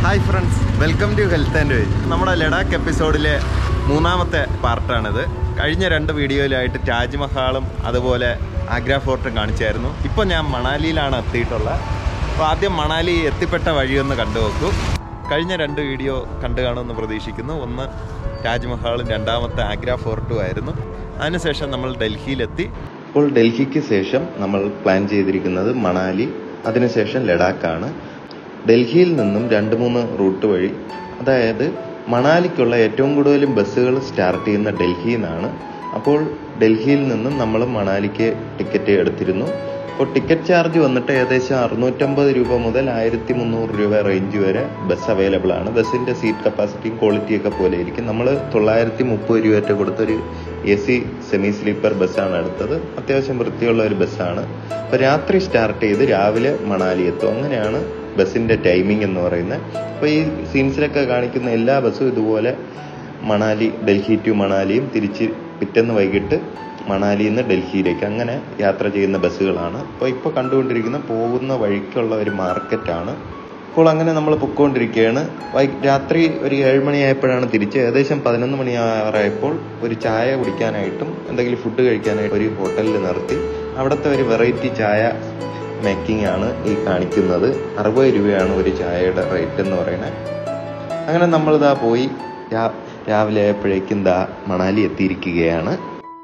Hi friends welcome to health and veg നമ്മുടെ ലഡാക്ക് എപ്പിസോഡിലെ മൂന്നാമത്തെ പാർട്ടാണിത് കഴിഞ്ഞ രണ്ട് വീഡിയോയിലായിട്ട് താജ്മഹാളും അതുപോലെ ആഗ്ര ഫോർട്ടും കാണിച്ചായിരുന്നു ഇപ്പോൾ ഞാൻ മണാലിയിലാണ് എത്തിയിട്ടുള്ളത് അപ്പോൾ ആദ്യം മണാലി എത്തിപ്പെട്ട വഴിയൊന്ന് കണ്ടു നോക്കൂ കഴിഞ്ഞ രണ്ട് വീഡിയോ കണ്ടു കാണുമെന്ന് പ്രതീക്ഷിക്കുന്നു ഒന്ന് താജ്മഹാളും രണ്ടാമത്തെ ആഗ്ര ഫോർട്ടും ആയിരുന്നു അതിനുശേഷം നമ്മൾ ഡൽഹിയിലെത്തി ഇപ്പോൾ ഡൽഹിക്ക് ശേഷം നമ്മൾ പ്ലാൻ ചെയ്തിരിക്കുന്നത് മണാലി അതിനുശേഷം ലഡാക്കാണ് ഡൽഹിയിൽ നിന്നും രണ്ട് മൂന്ന് റൂട്ട് വഴി അതായത് മണാലിക്കുള്ള ഏറ്റവും കൂടുതലും ബസ്സുകൾ സ്റ്റാർട്ട് ചെയ്യുന്ന ഡൽഹിയിൽ നിന്നാണ് അപ്പോൾ ഡൽഹിയിൽ നിന്നും നമ്മൾ മണാലിക്ക് ടിക്കറ്റ് എടുത്തിരുന്നു അപ്പോൾ ടിക്കറ്റ് ചാർജ് വന്നിട്ട് ഏകദേശം അറുന്നൂറ്റമ്പത് രൂപ മുതൽ ആയിരത്തി മുന്നൂറ് രൂപ റേഞ്ച് വരെ ബസ് അവൈലബിൾ ആണ് ബസ്സിന്റെ സീറ്റ് കപ്പാസിറ്റിയും ക്വാളിറ്റിയും ഒക്കെ പോലെ ഇരിക്കും നമ്മൾ തൊള്ളായിരത്തി മുപ്പത് രൂപ കൊടുത്തൊരു എ സി സെമി സ്ലീപ്പർ ബസ്സാണ് എടുത്തത് അത്യാവശ്യം വൃത്തിയുള്ള ഒരു ബസ്സാണ് അപ്പോൾ രാത്രി സ്റ്റാർട്ട് ചെയ്ത് രാവിലെ മണാലി എത്തും അങ്ങനെയാണ് ബസ്സിന്റെ ടൈമിംഗ് എന്ന് പറയുന്നത് അപ്പോൾ ഈ സീൻസിലൊക്കെ കാണിക്കുന്ന എല്ലാ ബസ്സും ഇതുപോലെ മണാലി ഡൽഹി ടു മണാലിയും തിരിച്ച് പിറ്റേന്ന് വൈകിട്ട് മണാലിയിൽ നിന്ന് ഡൽഹിയിലേക്ക് അങ്ങനെ യാത്ര ചെയ്യുന്ന ബസ്സുകളാണ് അപ്പോൾ ഇപ്പോൾ കണ്ടുകൊണ്ടിരിക്കുന്ന പോകുന്ന വഴിക്കുള്ള ഒരു മാർക്കറ്റാണ് അപ്പോൾ അങ്ങനെ നമ്മൾ പൊക്കോണ്ടിരിക്കുകയാണ് വൈ രാത്രി ഒരു ഏഴ് മണിയായപ്പോഴാണ് തിരിച്ച് ഏകദേശം പതിനൊന്ന് മണിയാറായപ്പോൾ ഒരു ചായ കുടിക്കാനായിട്ടും എന്തെങ്കിലും ഫുഡ് കഴിക്കാനായിട്ട് ഒരു ഹോട്ടലിൽ നിർത്തി അവിടുത്തെ ഒരു വെറൈറ്റി ചായ മേക്കിംഗ് ആണ് ഈ കാണിക്കുന്നത് അറുപത് രൂപയാണ് ഒരു ചായയുടെ റേറ്റ് എന്ന് പറയുന്നത് അങ്ങനെ നമ്മളിതാ പോയി രാ- രാവിലെ ആയപ്പോഴേക്കും ദാ മണാലി എത്തിയിരിക്കുകയാണ്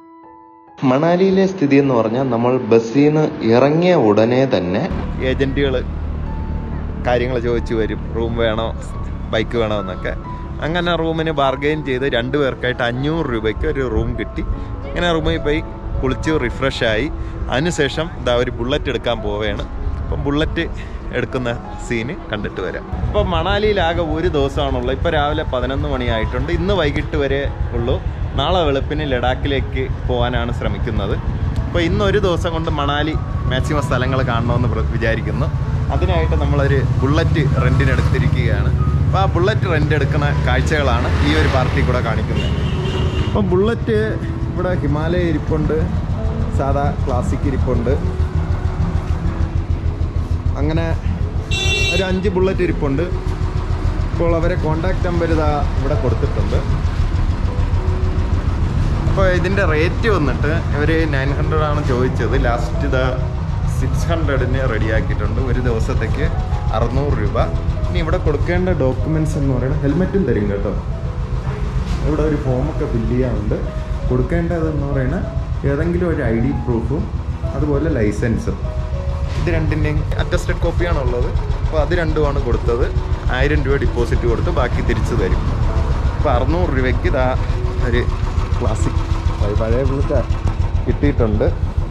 മണാലിയിലെ സ്ഥിതി എന്ന് പറഞ്ഞാൽ നമ്മൾ ബസ്സിൽ നിന്ന് ഇറങ്ങിയ ഉടനെ തന്നെ ഏജന്റുകൾ കാര്യങ്ങൾ ചോദിച്ചു വരും റൂം വേണോ ബൈക്ക് വേണോ എന്നൊക്കെ അങ്ങനെ റൂമിന് ബാർഗെയിൻ ചെയ്ത് രണ്ടു പേർക്കായിട്ട് അഞ്ഞൂറ് രൂപയ്ക്ക് ഒരു റൂം കിട്ടി അങ്ങനെ റൂമിൽ പോയി കുളിച്ച് റിഫ്രഷ് ആയി അതിനുശേഷം ഇതാ ഒരു ബുള്ളറ്റ് എടുക്കാൻ പോവുകയാണ് അപ്പം ബുള്ളറ്റ് എടുക്കുന്ന സീന് കണ്ടിട്ട് വരാം ഇപ്പം മണാലിയിലാകെ ഒരു ദിവസമാണുള്ളത് ഇപ്പം രാവിലെ പതിനൊന്ന് മണിയായിട്ടുണ്ട് ഇന്ന് വൈകിട്ട് വരെ ഉള്ളൂ നാളെ വെളുപ്പിന് ലഡാക്കിലേക്ക് പോകാനാണ് ശ്രമിക്കുന്നത് അപ്പോൾ ഇന്ന് ഒരു ദിവസം കൊണ്ട് മണാലി മാക്സിമം സ്ഥലങ്ങൾ കാണണമെന്ന് പ്ര- വിചാരിക്കുന്നു അതിനായിട്ട് നമ്മളൊരു ബുള്ളറ്റ് റെൻറ്റിന് എടുത്തിരിക്കുകയാണ് അപ്പോൾ ആ ബുള്ളറ്റ് റെൻ്റ് എടുക്കുന്ന കാഴ്ചകളാണ് ഈ ഒരു പാർട്ടി കൂടെ കാണിക്കുന്നത് അപ്പം ബുള്ളറ്റ് ഇവിടെ ഹിമാലയ ഇരിപ്പുണ്ട് സാധാ ക്ലാസിക് ഇരിപ്പുണ്ട് അങ്ങനെ ഒരു അഞ്ച് ബുള്ളറ്റ് ഇരിപ്പുണ്ട് ഇപ്പോൾ അവരെ കോണ്ടാക്ട് നമ്പർ ഇതാ ഇവിടെ കൊടുത്തിട്ടുണ്ട് അപ്പോൾ ഇതിൻ്റെ റേറ്റ് വന്നിട്ട് ഇവർ നയൻ ഹൺഡ്രഡ് ആണ് ചോദിച്ചത് ലാസ്റ്റ് ഇതാ സിക്സ് ഹൺഡ്രഡിന് റെഡിയാക്കിയിട്ടുണ്ട് ഒരു ദിവസത്തേക്ക് അറുന്നൂറ് രൂപ ഇനി ഇവിടെ കൊടുക്കേണ്ട ഡോക്യുമെൻറ്റ്സ് എന്ന് പറയുന്നത് ഹെൽമെറ്റും തരും കേട്ടോ ഇവിടെ ഒരു ഫോമൊക്കെ ഫില്ല് ചെയ്യാനുണ്ട് കൊടുക്കേണ്ടതെന്ന് പറയുന്നത് ഏതെങ്കിലും ഒരു ഐ ഡി പ്രൂഫും അതുപോലെ ലൈസൻസും ഇത് രണ്ടിൻ്റെയും അറ്റസ്റ്റഡ് കോപ്പിയാണുള്ളത് അപ്പോൾ അത് രണ്ടുമാണ് കൊടുത്തത് ആയിരം രൂപ ഡിപ്പോസിറ്റ് കൊടുത്ത് ബാക്കി തിരിച്ചു തരും അപ്പോൾ അറുന്നൂറ് രൂപയ്ക്ക് ഇതാ ഒരു ക്ലാസിക് പഴയ ബുള്ളറ്റ് കിട്ടിയിട്ടുണ്ട്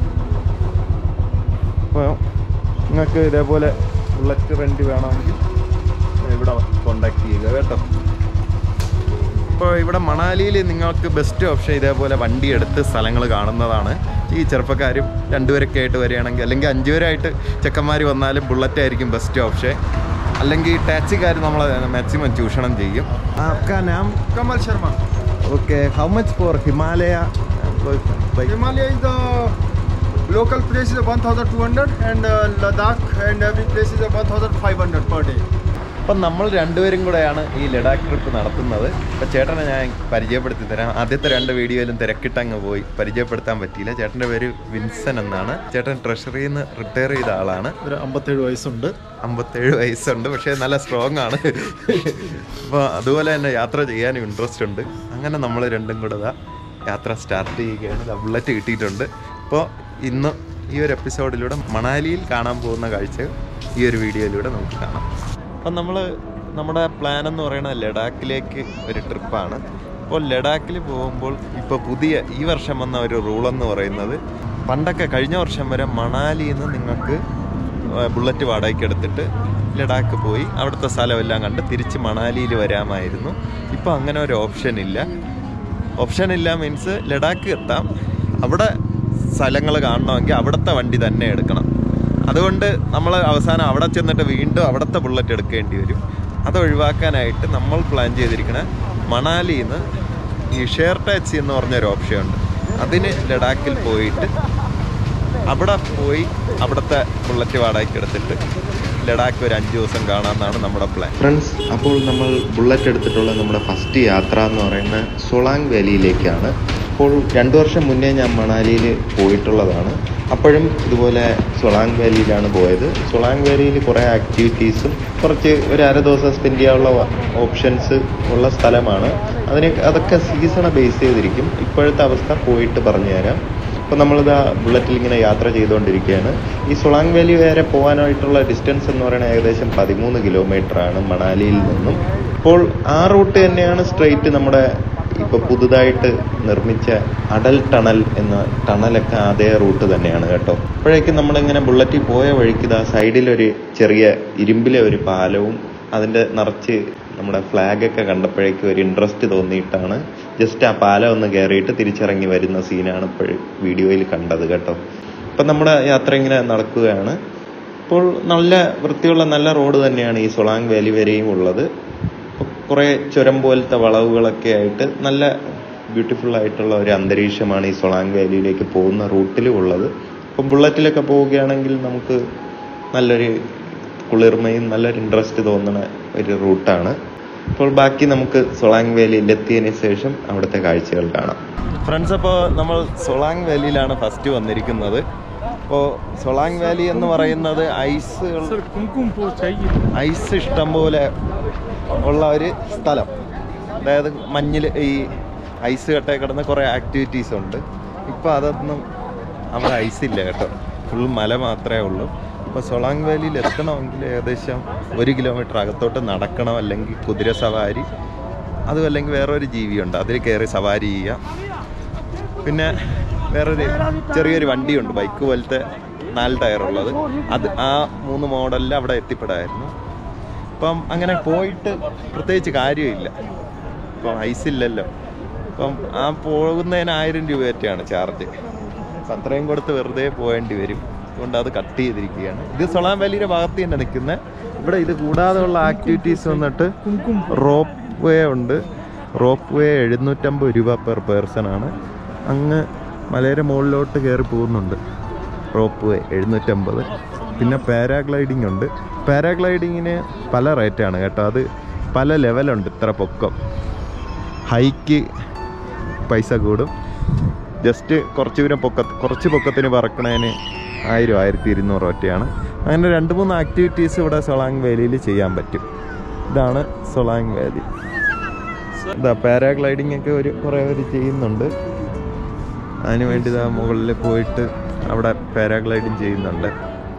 അപ്പോൾ നിങ്ങൾക്ക് ഇതേപോലെ ബുള്ളറ്റ് റെൻറ്റ് വേണമെങ്കിൽ ഇവിടെ കോണ്ടാക്ട് ചെയ്യുക കേട്ടോ ഇപ്പോൾ ഇവിടെ മണാലിയിൽ നിങ്ങൾക്ക് ബെസ്റ്റ് ഓപ്ഷൻ ഇതേപോലെ വണ്ടി എടുത്ത് സ്ഥലങ്ങൾ കാണുന്നതാണ് ഈ ചെറുപ്പക്കാരും രണ്ടുപേരൊക്കെ ആയിട്ട് വരികയാണെങ്കിൽ അല്ലെങ്കിൽ അഞ്ചുപേരായിട്ട് ചെക്കന്മാർ വന്നാലും ബുള്ളറ്റ് ആയിരിക്കും ബെസ്റ്റ് ഓപ്ഷൻ അല്ലെങ്കിൽ ടാക്സിക്കാർ നമ്മൾ മാക്സിമം ചൂഷണം ചെയ്യും നാം Kamal Sharma. Okay how much for Himalaya Himalaya is the local place is 1200 and uh, Ladakh and every place is 1500 per day. അപ്പം നമ്മൾ രണ്ടുപേരും കൂടെയാണ് ഈ ലഡാക്ക് ട്രിപ്പ് നടത്തുന്നത് അപ്പം ചേട്ടനെ ഞാൻ പരിചയപ്പെടുത്തി തരാം ആദ്യത്തെ രണ്ട് വീഡിയോയിലും തിരക്കിട്ടങ്ങ് പോയി പരിചയപ്പെടുത്താൻ പറ്റിയില്ല ചേട്ടൻ്റെ പേര് വിൻസൻ എന്നാണ് ചേട്ടൻ ട്രഷറിയിൽ നിന്ന് റിട്ടയർ ചെയ്ത ആളാണ് ഒരു അമ്പത്തേഴ് വയസ്സുണ്ട് അമ്പത്തേഴ് വയസ്സുണ്ട് പക്ഷേ നല്ല സ്ട്രോങ് ആണ് അപ്പോൾ അതുപോലെ തന്നെ യാത്ര ചെയ്യാനും ഇൻട്രസ്റ്റ് ഉണ്ട് അങ്ങനെ നമ്മൾ രണ്ടും കൂടെ ഇതാ യാത്ര സ്റ്റാർട്ട് ചെയ്യുകയാണ് ദാ ബുള്ളറ്റ് കിട്ടിയിട്ടുണ്ട് അപ്പോൾ ഇന്ന് ഈ ഒരു എപ്പിസോഡിലൂടെ മണാലിയിൽ കാണാൻ പോകുന്ന കാഴ്ച ഈ ഒരു വീഡിയോയിലൂടെ നമുക്ക് കാണാം അപ്പം നമ്മൾ നമ്മുടെ പ്ലാൻ എന്ന് പറയുന്നത് ലഡാക്കിലേക്ക് ഒരു ട്രിപ്പാണ് അപ്പോൾ ലഡാക്കിൽ പോകുമ്പോൾ ഇപ്പോൾ പുതിയ ഈ വർഷം വന്ന ഒരു റൂളെന്ന് പറയുന്നത് പണ്ടൊക്കെ കഴിഞ്ഞ വർഷം വരെ മണാലിയിൽ നിന്ന് നിങ്ങൾക്ക് ബുള്ളറ്റ് വാടകയ്ക്ക് എടുത്തിട്ട് ലഡാക്ക് പോയി അവിടുത്തെ സ്ഥലമെല്ലാം കണ്ട് തിരിച്ച് മണാലിയിൽ വരാമായിരുന്നു ഇപ്പോൾ അങ്ങനെ ഒരു ഓപ്ഷൻ ഇല്ല ഓപ്ഷൻ ഇല്ല മീൻസ് ലഡാക്ക് എത്താം അവിടെ സ്ഥലങ്ങൾ കാണണമെങ്കിൽ അവിടുത്തെ വണ്ടി തന്നെ എടുക്കണം അതുകൊണ്ട് നമ്മൾ അവസാനം അവിടെ ചെന്നിട്ട് വീണ്ടും അവിടുത്തെ ബുള്ളറ്റ് എടുക്കേണ്ടി വരും അത് ഒഴിവാക്കാനായിട്ട് നമ്മൾ പ്ലാൻ ചെയ്തിരിക്കുന്ന മണാലിയിൽ നിന്ന് ഈ ഷെയർ ടാക്സി എന്ന് പറഞ്ഞൊരു ഓപ്ഷൻ ഉണ്ട് അതിന് ലഡാക്കിൽ പോയിട്ട് അവിടെ പോയി അവിടുത്തെ ബുള്ളറ്റ് വാടകയ്ക്ക് എടുത്തിട്ട് ലഡാക്ക് ഒരു അഞ്ച് ദിവസം കാണാമെന്നാണ് നമ്മുടെ പ്ലാൻ ഫ്രണ്ട്സ് അപ്പോൾ നമ്മൾ ബുള്ളറ്റ് എടുത്തിട്ടുള്ള നമ്മുടെ ഫസ്റ്റ് യാത്ര എന്ന് പറയുന്നത് സൊളാങ് വാലിയിലേക്കാണ് അപ്പോൾ രണ്ട് വർഷം മുന്നേ ഞാൻ മണാലിയിൽ പോയിട്ടുള്ളതാണ് അപ്പോഴും ഇതുപോലെ സൊളാങ് വാലിയിലാണ് പോയത് സൊളാങ് വാലിയിൽ കുറേ ആക്ടിവിറ്റീസും കുറച്ച് ഒരു അര ദിവസം സ്പെൻഡ് ചെയ്യാനുള്ള ഓപ്ഷൻസ് ഉള്ള സ്ഥലമാണ് അതിന് അതൊക്കെ സീസണെ ബേസ് ചെയ്തിരിക്കും ഇപ്പോഴത്തെ അവസ്ഥ പോയിട്ട് പറഞ്ഞു തരാം അപ്പോൾ നമ്മളിതാ ബുള്ളറ്റിൽ ഇങ്ങനെ യാത്ര ചെയ്തുകൊണ്ടിരിക്കുകയാണ് ഈ സുളാങ് വാലി വരെ പോകാനായിട്ടുള്ള ഡിസ്റ്റൻസ് എന്ന് പറയുന്നത് ഏകദേശം പതിമൂന്ന് കിലോമീറ്റർ ആണ് മണാലിയിൽ നിന്നും അപ്പോൾ ആ റൂട്ട് തന്നെയാണ് സ്ട്രെയിറ്റ് നമ്മുടെ ഇപ്പോൾ പുതുതായിട്ട് നിർമ്മിച്ച അടൽ ടണൽ എന്ന ടണലൊക്കെ അതേ റൂട്ട് തന്നെയാണ് കേട്ടോ അപ്പോഴേക്കും നമ്മളിങ്ങനെ ബുള്ളറ്റിൽ പോയ വഴിക്ക് ഇതാ സൈഡിലൊരു ചെറിയ ഇരുമ്പിലെ ഒരു പാലവും അതിൻ്റെ നിറച്ച് നമ്മുടെ ഫ്ലാഗൊക്കെ കണ്ടപ്പോഴേക്കും ഒരു ഇൻട്രസ്റ്റ് തോന്നിയിട്ടാണ് ജസ്റ്റ് ആ പാലം ഒന്ന് കയറിയിട്ട് തിരിച്ചിറങ്ങി വരുന്ന സീനാണ് ഇപ്പോൾ വീഡിയോയിൽ കണ്ടത് കേട്ടോ അപ്പം നമ്മുടെ യാത്ര ഇങ്ങനെ നടക്കുകയാണ് ഇപ്പോൾ നല്ല വൃത്തിയുള്ള നല്ല റോഡ് തന്നെയാണ് ഈ സൊളാങ് വാലി വരെയും ഉള്ളത് കുറേ ചുരം പോലത്തെ വളവുകളൊക്കെ ആയിട്ട് നല്ല ബ്യൂട്ടിഫുൾ ആയിട്ടുള്ള ഒരു അന്തരീക്ഷമാണ് ഈ സൊളാങ് വാലിയിലേക്ക് പോകുന്ന റൂട്ടിലും ഉള്ളത് അപ്പം ബുള്ളറ്റിലൊക്കെ പോവുകയാണെങ്കിൽ നമുക്ക് നല്ലൊരു കുളിർമയും നല്ലൊരു ഇൻട്രസ്റ്റ് തോന്നുന്ന ഒരു റൂട്ടാണ് അപ്പോൾ ബാക്കി നമുക്ക് സൊളാങ് വാലിയിൽ എത്തിയതിന് ശേഷം അവിടുത്തെ കാഴ്ചകൾ കാണാം ഫ്രണ്ട്സ് അപ്പോൾ നമ്മൾ സൊളാങ് വാലിയിലാണ് ഫസ്റ്റ് വന്നിരിക്കുന്നത് അപ്പോൾ സൊളാങ് വാലി എന്ന് പറയുന്നത് ഐസുകൾ सर कुमकुम को चाहिए ഐസ് ഇഷ്ടം പോലെ ഉള്ള ഒരു സ്ഥലം അതായത് മഞ്ഞിൽ ഈ ഐസ് കട്ടേ കിടന്ന് കുറേ ആക്ടിവിറ്റീസ് ഉണ്ട് ഇപ്പോൾ അതൊന്നും അവിടെ ഐസില്ല കേട്ടോ ഫുൾ മല മാത്രമേ ഉള്ളൂ അപ്പോൾ സൊളാങ് വാലിയിൽ എത്തണമെങ്കിൽ ഏകദേശം ഒരു കിലോമീറ്റർ അകത്തോട്ട് നടക്കണം അല്ലെങ്കിൽ കുതിര സവാരി അതും അല്ലെങ്കിൽ വേറൊരു ജീവിയുണ്ട് അതിൽ കയറി സവാരി ചെയ്യാം പിന്നെ വേറൊരു ചെറിയൊരു വണ്ടിയുണ്ട് ബൈക്ക് പോലത്തെ നാല് ടയറുള്ളത് അത് ആ മൂന്ന് മോഡലിൽ അവിടെ എത്തിപ്പെടായിരുന്നു അപ്പം അങ്ങനെ പോയിട്ട് പ്രത്യേകിച്ച് കാര്യമില്ല ഇപ്പം ഐസ് ഇല്ലല്ലോ അപ്പം ആ പോകുന്നതിന് ആയിരം രൂപയൊക്കെയാണ് ചാർജ് അപ്പം അത്രയും കൊടുത്ത് വെറുതെ പോകേണ്ടി വരും അതുകൊണ്ട് അത് കട്ട് ചെയ്തിരിക്കുകയാണ് ഇത് സൊളാൻ വാലിയുടെ ഭാഗത്ത് തന്നെ നിൽക്കുന്നത് ഇവിടെ ഇത് കൂടാതെയുള്ള ആക്ടിവിറ്റീസ് വന്നിട്ട് റോപ്പ് വേ ഉണ്ട് റോപ്പ് വേ എഴുന്നൂറ്റമ്പത് രൂപ പെർ പേഴ്സൺ ആണ് അങ്ങ് മലയുടെ മുകളിലോട്ട് കയറി പോകുന്നുണ്ട് റോപ്പ് വേ എഴുന്നൂറ്റമ്പത് പിന്നെ പാരാഗ്ലൈഡിംഗ് ഉണ്ട് പാരാഗ്ലൈഡിങ്ങിന് പല റേറ്റാണ് കേട്ടോ അത് പല ലെവലുണ്ട് ഇത്ര പൊക്കം ഹൈക്ക് പൈസ കൂടും ജസ്റ്റ് കുറച്ച് ദൂരം പൊക്ക കുറച്ച് പൊക്കത്തിന് പറക്കണതിന് ആയിരം ആയിരത്തി ഇരുന്നൂറ് ഒറ്റയാണ് അങ്ങനെ രണ്ട് മൂന്ന് ആക്ടിവിറ്റീസ് ഇവിടെ സൊളാങ് വാലിയിൽ ചെയ്യാൻ പറ്റും ഇതാണ് സൊളാങ് വാലി ഇതാ പാരാഗ്ലൈഡിംഗ് ഒക്കെ ഒരു കുറേ പേര് ചെയ്യുന്നുണ്ട് അതിന് വേണ്ടി ഇതാ മുകളിൽ പോയിട്ട് അവിടെ പാരാഗ്ലൈഡിങ് ചെയ്യുന്നുണ്ട്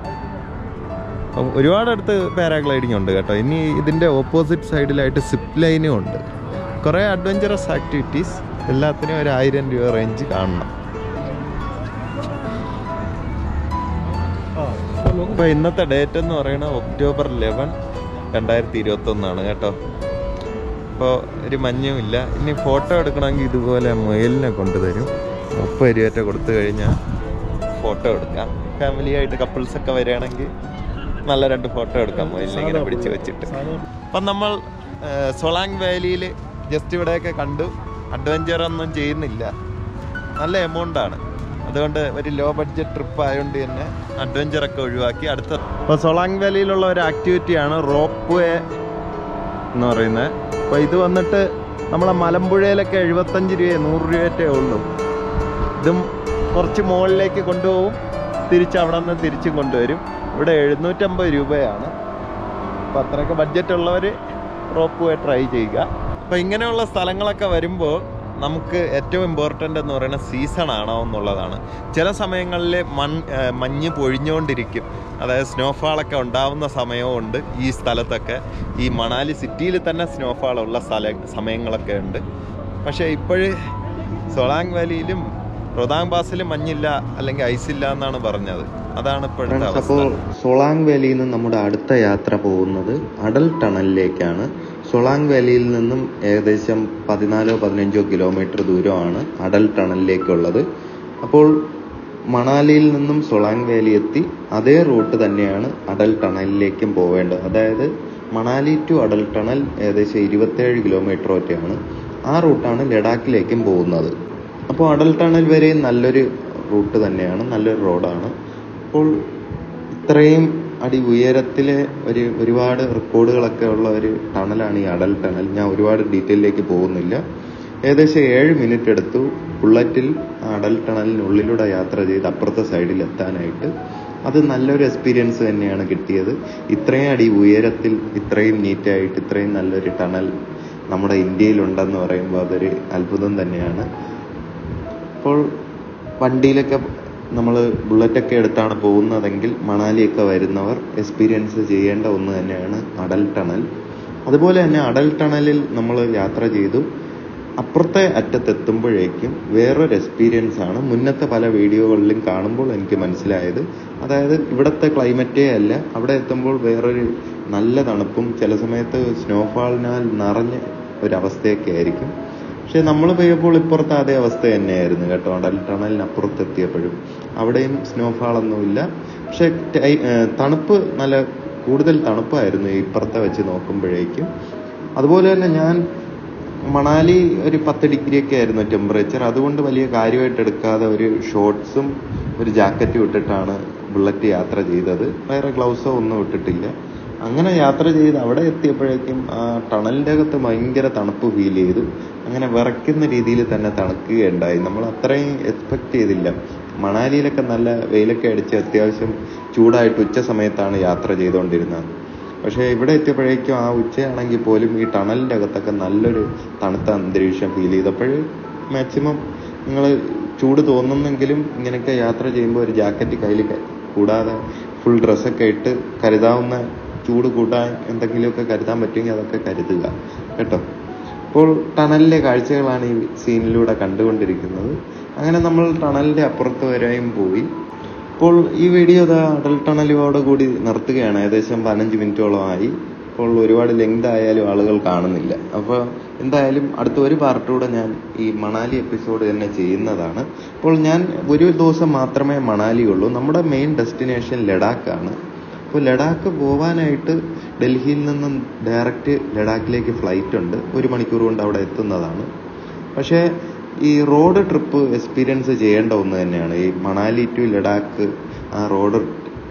അപ്പം ഒരുപാടടുത്ത് പാരാഗ്ലൈഡിംഗ് ഉണ്ട് കേട്ടോ ഇനി ഇതിൻ്റെ ഓപ്പോസിറ്റ് സൈഡിലായിട്ട് സിപ്പ് ലൈനും ഉണ്ട് കുറേ അഡ്വഞ്ചറസ് ആക്ടിവിറ്റീസ് എല്ലാത്തിനും ഒരു ആയിരം രൂപ റേഞ്ച് കാണണം ഇപ്പോൾ ഇന്നത്തെ ഡേറ്റ് എന്ന് പറയുന്നത് ഒക്ടോബർ ലെവൻ രണ്ടായിരത്തി ഇരുപത്തൊന്നാണ് കേട്ടോ ഇപ്പോൾ ഒരു മഞ്ഞുമില്ല ഇനി ഫോട്ടോ എടുക്കണമെങ്കിൽ ഇതുപോലെ മുയലിനെ കൊണ്ടുതരും മുപ്പത് രൂപ കൊടുത്തു കഴിഞ്ഞാൽ ഫോട്ടോ എടുക്കാം ഫാമിലി ആയിട്ട് കപ്പിൾസ് ഒക്കെ വരികയാണെങ്കിൽ നല്ല രണ്ട് ഫോട്ടോ എടുക്കാം മുയലിനെ ഇങ്ങനെ പിടിച്ച് വെച്ചിട്ട് അപ്പം നമ്മൾ ഏഹ്, സൊളാങ് വാലിയിൽ ജസ്റ്റ് ഇവിടെയൊക്കെ കണ്ടു അഡ്വഞ്ചർ ഒന്നും ചെയ്യുന്നില്ല നല്ല എമൗണ്ട് ആണ് അതുകൊണ്ട് ഒരു ലോ ബഡ്ജറ്റ് ട്രിപ്പ് ആയതുകൊണ്ട് തന്നെ അഡ്വഞ്ചർ ഒക്കെ ഒഴിവാക്കി അടുത്ത ഇപ്പോൾ സൊളാങ് വാലിയിലുള്ള ഒരു ആക്ടിവിറ്റിയാണ് റോപ്പ് വേ എന്ന് പറയുന്നത് അപ്പോൾ ഇത് വന്നിട്ട് നമ്മളെ മലമ്പുഴയിലൊക്കെ എഴുപത്തഞ്ച് രൂപ നൂറ് രൂപയൊക്കെ ഉള്ളൂ ഇതും കുറച്ച് മുകളിലേക്ക് കൊണ്ടുപോകും തിരിച്ച് അവിടെ നിന്ന് തിരിച്ചും കൊണ്ടുവരും ഇവിടെ എഴുന്നൂറ്റമ്പത് രൂപയാണ് അപ്പോൾ അത്രയൊക്കെ ബഡ്ജറ്റ് ഉള്ളവർ റോപ്പ് വേ ട്രൈ ചെയ്യുക അപ്പോൾ ഇങ്ങനെയുള്ള സ്ഥലങ്ങളൊക്കെ വരുമ്പോൾ നമുക്ക് ഏറ്റവും ഇമ്പോർട്ടൻ്റ് എന്ന് പറയുന്നത് സീസൺ ആണോ എന്നുള്ളതാണ് ചില സമയങ്ങളിൽ മൺ ഏ, മഞ്ഞ് പൊഴിഞ്ഞുകൊണ്ടിരിക്കും അതായത് സ്നോഫാളൊക്കെ ഉണ്ടാവുന്ന സമയവും ഉണ്ട് ഈ സ്ഥലത്തൊക്കെ ഈ മണാലി സിറ്റിയിൽ തന്നെ സ്നോഫാൾ ഉള്ള സ്ഥല സമയങ്ങളൊക്കെ ഉണ്ട് പക്ഷേ ഇപ്പോഴ് സൊളാങ് വാലിയിലും റൊതാങ് പാസിലും മഞ്ഞില്ല അല്ലെങ്കിൽ ഐസ് ഇല്ല എന്നാണ് പറഞ്ഞത് അതാണ് ഇപ്പോഴത്തെ അവസ്ഥ അപ്പോൾ സൊളാങ് വാലിയിൽ നിന്ന് നമ്മുടെ അടുത്ത യാത്ര പോകുന്നത് അടൽ ടണലിലേക്കാണ് സൊളാങ് വാലിയിൽ നിന്നും ഏകദേശം പതിനാലോ പതിനഞ്ചോ കിലോമീറ്റർ ദൂരമാണ് അടൽ ടണലിലേക്കുള്ളത് അപ്പോൾ മണാലിയിൽ നിന്നും സൊളാങ് വാലി എത്തി അതേ റൂട്ട് തന്നെയാണ് അടൽ ടണലിലേക്കും പോവേണ്ടത് അതായത് മണാലി ടു അടൽ ടണൽ ഏകദേശം ഇരുപത്തേഴ് കിലോമീറ്റർ ഒറ്റയാണ് ആ റൂട്ടാണ് ലഡാക്കിലേക്കും പോകുന്നത് അപ്പോൾ അടൽ ടണൽ വരെയും നല്ലൊരു റൂട്ട് തന്നെയാണ് നല്ലൊരു റോഡാണ് അപ്പോൾ ഇത്രയും അടി ഉയരത്തിലെ ഒരു ഒരുപാട് റെക്കോർഡുകളൊക്കെ ഉള്ള ഒരു ടണലാണ് ഈ അടൽ ടണൽ ഞാൻ ഒരുപാട് ഡീറ്റെയിലേക്ക് പോകുന്നില്ല ഏകദേശം ഏഴ് മിനിറ്റ് എടുത്തു ബുള്ളറ്റിൽ ആ അടൽ ടണലിനുള്ളിലൂടെ യാത്ര ചെയ്ത് അപ്പുറത്തെ സൈഡിൽ എത്താനായിട്ട് അത് നല്ലൊരു എക്സ്പീരിയൻസ് തന്നെയാണ് കിട്ടിയത് ഇത്രയും അടി ഉയരത്തിൽ ഇത്രയും നീറ്റായിട്ട് ഇത്രയും നല്ലൊരു ടണൽ നമ്മുടെ ഇന്ത്യയിലുണ്ടെന്ന് പറയുമ്പോൾ അതൊരു അത്ഭുതം തന്നെയാണ് അപ്പോൾ വണ്ടിയിലൊക്കെ നമ്മൾ ബുള്ളറ്റൊക്കെ എടുത്താണ് പോകുന്നതെങ്കിൽ മണാലിയൊക്കെ വരുന്നവർ എക്സ്പീരിയൻസ് ചെയ്യേണ്ട ഒന്ന് തന്നെയാണ് അടൽ ടണൽ അതുപോലെ തന്നെ അടൽ ടണലിൽ നമ്മൾ യാത്ര ചെയ്തു അപ്പുറത്തെ അറ്റത്തെത്തുമ്പോഴേക്കും വേറൊരു എക്സ്പീരിയൻസ് ആണ് മുന്നത്തെ പല വീഡിയോകളിലും കാണുമ്പോൾ എനിക്ക് മനസ്സിലായത് അതായത് ഇവിടുത്തെ ക്ലൈമറ്റേ അല്ല അവിടെ എത്തുമ്പോൾ വേറൊരു നല്ല തണുപ്പും ചില സമയത്ത് സ്നോഫാളിനാൽ നിറഞ്ഞ ഒരവസ്ഥയൊക്കെ ആയിരിക്കും പക്ഷെ നമ്മൾ പോയപ്പോൾ ഇപ്പുറത്തെ അതേ അവസ്ഥ തന്നെയായിരുന്നു കേട്ടോ അടൽ ടണലിന് അപ്പുറത്തെത്തിയപ്പോഴും അവിടെയും സ്നോഫാളൊന്നുമില്ല പക്ഷെ ടൈ- ഏർ തണുപ്പ് നല്ല കൂടുതൽ തണുപ്പായിരുന്നു ഇപ്പുറത്തെ വെച്ച് നോക്കുമ്പോഴേക്കും അതുപോലെ തന്നെ ഞാൻ മണാലി ഒരു പത്ത് ഡിഗ്രി ഒക്കെ ആയിരുന്നു ടെമ്പറേച്ചർ അതുകൊണ്ട് വലിയ കാര്യമായിട്ട് എടുക്കാതെ ഒരു ഷോർട്സും ഒരു ജാക്കറ്റും ഇട്ടിട്ടാണ് ബുള്ളറ്റ് യാത്ര ചെയ്തത് വേറെ ഗ്ലൗസോ ഒന്നും ഇട്ടിട്ടില്ല അങ്ങനെ യാത്ര ചെയ്ത് അവിടെ എത്തിയപ്പോഴേക്കും ആ ടണലിൻ്റെ അകത്ത് ഭയങ്കര തണുപ്പ് ഫീൽ ചെയ്തു അങ്ങനെ വിറയ്ക്കുന്ന രീതിയിൽ തന്നെ തണുക്കുകയുണ്ടായി നമ്മൾ അത്രയും എക്സ്പെക്ട് ചെയ്തില്ല മണാലിയിലൊക്കെ നല്ല വെയിലൊക്കെ അടിച്ച് അത്യാവശ്യം ചൂടായിട്ട് ഉച്ച സമയത്താണ് യാത്ര ചെയ്തുകൊണ്ടിരുന്നത് പക്ഷേ ഇവിടെ എത്തിയപ്പോഴേക്കും ആ ഉച്ചയാണെങ്കിൽ പോലും ഈ ടണലിൻ്റെ അകത്തൊക്കെ നല്ലൊരു തണുത്ത അന്തരീക്ഷം ഫീൽ ചെയ്തപ്പോൾ മാക്സിമം നിങ്ങൾ ചൂട് തോന്നുന്നെങ്കിലും ഇങ്ങനെയൊക്കെ യാത്ര ചെയ്യുമ്പോൾ ഒരു ജാക്കറ്റ് കയ്യിൽ ക- കൂടാതെ ഫുൾ ഡ്രസ്സൊക്കെ ഇട്ട് കരുതാവുന്ന ചൂട് കൂട്ടാൻ എന്തെങ്കിലുമൊക്കെ കരുതാൻ പറ്റുമെങ്കിൽ അതൊക്കെ കരുതുക കേട്ടോ ഇപ്പോൾ ടണലിലെ കാഴ്ചകളാണ് ഈ സീനിലൂടെ കണ്ടുകൊണ്ടിരിക്കുന്നത് അങ്ങനെ നമ്മൾ ടണലിൻ്റെ അപ്പുറത്ത് വരെയും പോയി ഇപ്പോൾ ഈ വീഡിയോ ഇതാ അടൽ ടണലോട് കൂടി നിർത്തുകയാണ് ഏകദേശം പതിനഞ്ച് മിനിറ്റോളമായി ഇപ്പോൾ ഒരുപാട് ലെങ്ത് ആയാലും ആളുകൾ കാണുന്നില്ല അപ്പോൾ എന്തായാലും അടുത്ത ഒരു പാർട്ടൂടെ ഞാൻ ഈ മണാലി എപ്പിസോഡ് തന്നെ ചെയ്യുന്നതാണ് ഇപ്പോൾ ഞാൻ ഒരു ദിവസം മാത്രമേ മണാലി ഉള്ളൂ നമ്മുടെ മെയിൻ ഡെസ്റ്റിനേഷൻ ലഡാക്കാണ് അപ്പോൾ ലഡാക്ക് പോവാനായിട്ട് ഡൽഹിയിൽ നിന്നും ഡയറക്റ്റ് ലഡാക്കിലേക്ക് ഫ്ലൈറ്റ് ഉണ്ട് ഒരു മണിക്കൂർ കൊണ്ട് അവിടെ എത്തുന്നതാണ് പക്ഷേ ഈ റോഡ് ട്രിപ്പ് എക്സ്പീരിയൻസ് ചെയ്യേണ്ട ഒന്ന് തന്നെയാണ് ഈ മണാലി ടു ലഡാക്ക് ആ റോഡ്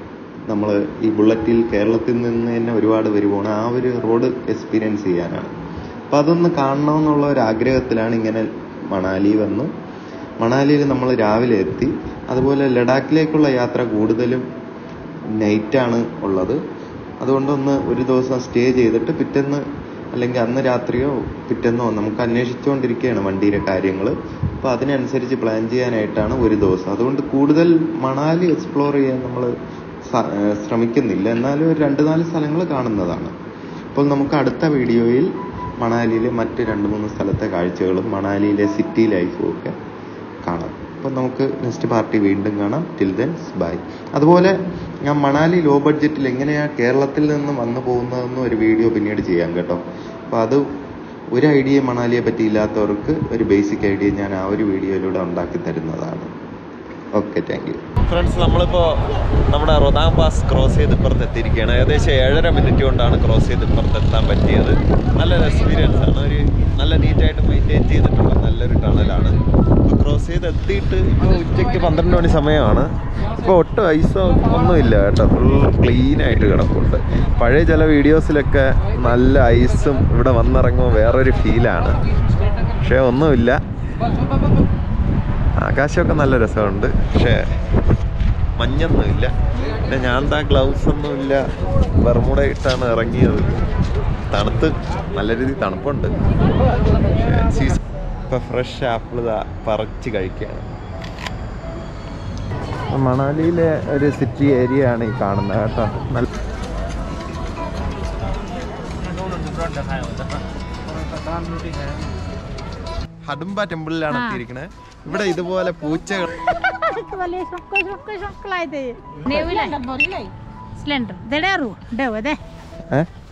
നമ്മൾ ഈ ബുള്ളറ്റിൽ കേരളത്തിൽ നിന്ന് തന്നെ ഒരുപാട് വരുവാണ് ആ ഒരു റോഡ് എക്സ്പീരിയൻസ് ചെയ്യാനാണ് അപ്പം അതൊന്ന് കാണണമെന്നുള്ള ഒരു ആഗ്രഹത്തിലാണ് ഇങ്ങനെ മണാലി വന്നു മണാലിയിൽ നമ്മൾ രാവിലെ എത്തി അതുപോലെ ലഡാക്കിലേക്കുള്ള യാത്ര കൂടുതലും നൈറ്റാണ് ഉള്ളത് അതുകൊണ്ടൊന്ന് ഒരു ദിവസം സ്റ്റേ ചെയ്തിട്ട് പിറ്റേന്ന് അല്ലെങ്കിൽ അന്ന് രാത്രിയോ പിറ്റേന്നോ നമുക്ക് അന്വേഷിച്ചുകൊണ്ടിരിക്കുകയാണ് വണ്ടിയുടെ കാര്യങ്ങൾ അപ്പോൾ അതിനനുസരിച്ച് പ്ലാൻ ചെയ്യാനായിട്ടാണ് ഒരു ദിവസം അതുകൊണ്ട് കൂടുതൽ മണാലി എക്സ്പ്ലോർ ചെയ്യാൻ നമ്മൾ ശ്രമിക്കുന്നില്ല എന്നാലും ഒരു രണ്ട് നാല് സ്ഥലങ്ങൾ കാണുന്നതാണ് അപ്പോൾ നമുക്ക് അടുത്ത വീഡിയോയിൽ മണാലിയിലെ മറ്റ് രണ്ട് മൂന്ന് സ്ഥലത്തെ കാഴ്ചകളും മണാലിയിലെ സിറ്റി ലൈഫും ഒക്കെ കാണാം അപ്പം നമുക്ക് നെക്സ്റ്റ് പാർട്ടി വീണ്ടും കാണാം ടിൽ ദെൻ ബൈ അതുപോലെ ഞാൻ മണാലി ലോ ബഡ്ജറ്റിൽ എങ്ങനെയാണ് കേരളത്തിൽ നിന്ന് വന്നു പോകുന്നതെന്ന് ഒരു വീഡിയോ പിന്നീട് ചെയ്യാം കേട്ടോ അപ്പോൾ അത് ഒരു ഐഡിയ മണാലിയെ പറ്റി ഇല്ലാത്തവർക്ക് ഒരു ബേസിക് ഐഡിയ ഞാൻ ആ ഒരു വീഡിയോയിലൂടെ ഉണ്ടാക്കി തരുന്നതാണ് ഓക്കെ താങ്ക് യു ഫ്രണ്ട്സ് നമ്മളിപ്പോൾ നമ്മുടെ റൊദാം പാസ് ക്രോസ് ചെയ്ത് ഇപ്പുറത്ത് എത്തിയിരിക്കുകയാണ് ഏകദേശം ഏഴര മിനിറ്റ് കൊണ്ടാണ് ക്രോസ് ചെയ്ത് ഇപ്പുറത്ത് എത്താൻ പറ്റിയത് നല്ലൊരു എക്സ്പീരിയൻസ് ആണ് ഒരു നല്ല നീറ്റായിട്ട് മെയിൻറ്റെയിൻ ചെയ്തിട്ടുള്ള നല്ലൊരു ടണലാണ് ഇപ്പോൾ ക്രോസ് ചെയ്ത് എത്തിയിട്ട് ഇപ്പോൾ ഉച്ചയ്ക്ക് പന്ത്രണ്ട് മണി സമയമാണ് ഇപ്പോൾ ഒട്ടും ഐസോ ഒന്നുമില്ല കേട്ടോ ഫുൾ ക്ലീൻ ആയിട്ട് കിടപ്പുണ്ട് പഴയ ചില വീഡിയോസിലൊക്കെ നല്ല ഐസും ഇവിടെ വന്നിറങ്ങുമ്പോൾ വേറൊരു ഫീലാണ് പക്ഷേ ഒന്നുമില്ല ആകാശമൊക്കെ നല്ല രസമുണ്ട് പക്ഷേ മഞ്ഞൊന്നുമില്ല പിന്നെ ഞാൻ എന്താ ഗ്ലൗസ് ഒന്നുമില്ല ബർമുട ഇട്ടാണ് ഇറങ്ങിയത് തണുത്ത് നല്ല രീതിയിൽ തണുപ്പുണ്ട് സീസൺ ഇപ്പം ഫ്രഷ് ആപ്പിൾ ഇതാ പറിച്ച് കഴിക്കുകയാണ് മണാലിയിലെ ഒരു സിറ്റി ഏരിയ ആണ് ഈ കാണുന്നത് കേട്ടോ നല്ല ഹഡുംബ ടെമ്പിളിലാണ് എത്തിയിരിക്കുന്നത് ഇവിടെ ഇതുപോലെ പൂച്ചകൾ वाले सबको सबको सब खिलाए थे सिलेंडर दे रू डे दे ഏഹ്